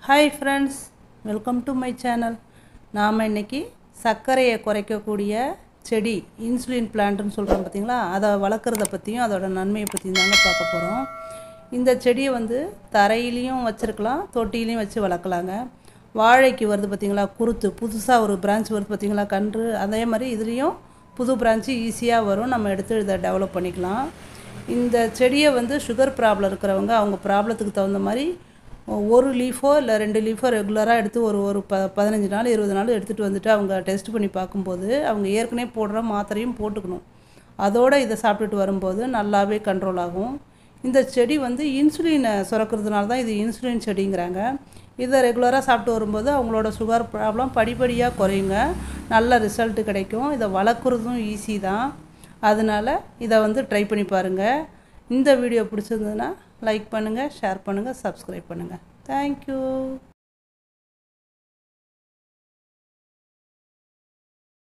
hi friends welcome to my channel நாம் இன்னைக்கு சர்க்கரையை குறைக்கக்கூடிய செடி இன்சுலின் பிளான்ட்னு சொல்கிறோம் பார்த்தீங்களா அதை வளர்க்குறத பற்றியும் அதோட நன்மையை பற்றியும் தாங்க பார்க்க போகிறோம் இந்த செடியை வந்து தரையிலையும் வச்சுருக்கலாம் தொட்டிலையும் வச்சு வளர்க்கலாங்க வாழைக்கு வருது பார்த்தீங்களா குருத்து புதுசாக ஒரு பிரான்ச் வருது பார்த்தீங்களா கன்று அதே மாதிரி இதுலேயும் புது பிரான்ச்சு ஈஸியாக வரும் நம்ம எடுத்து இதை டெவலப் பண்ணிக்கலாம் இந்த செடியை வந்து சுகர் ப்ராப்ளம் இருக்கிறவங்க அவங்க ப்ராப்ளத்துக்கு தகுந்த மாதிரி ஒரு லீஃபோ இல்லை ரெண்டு லீஃபோ ரெகுலராக எடுத்து ஒரு ஒரு ப பதினஞ்சு நாள் இருபது நாள் எடுத்துகிட்டு வந்துட்டு அவங்க டெஸ்ட் பண்ணி பார்க்கும்போது அவங்க ஏற்கனவே போடுற மாத்திரையும் போட்டுக்கணும் அதோடு இதை சாப்பிட்டுட்டு வரும்போது நல்லாவே கண்ட்ரோல் ஆகும் இந்த செடி வந்து இன்சுலினை சுரக்கிறதுனால தான் இது இன்சுலின் செடிங்கிறாங்க இதை ரெகுலராக சாப்பிட்டு வரும்போது அவங்களோட சுகர் ப்ராப்ளம் படிப்படியாக குறையுங்க நல்ல ரிசல்ட்டு கிடைக்கும் இதை வளர்க்குறதும் ஈஸி தான் அதனால் இதை வந்து ட்ரை பண்ணி பாருங்கள் இந்த வீடியோ பிடிச்சிருந்ததுன்னா லைக் பண்ணுங்கள் ஷேர் பண்ணுங்கள் சப்ஸ்கிரைப் பண்ணுங்கள் தேங்க்யூ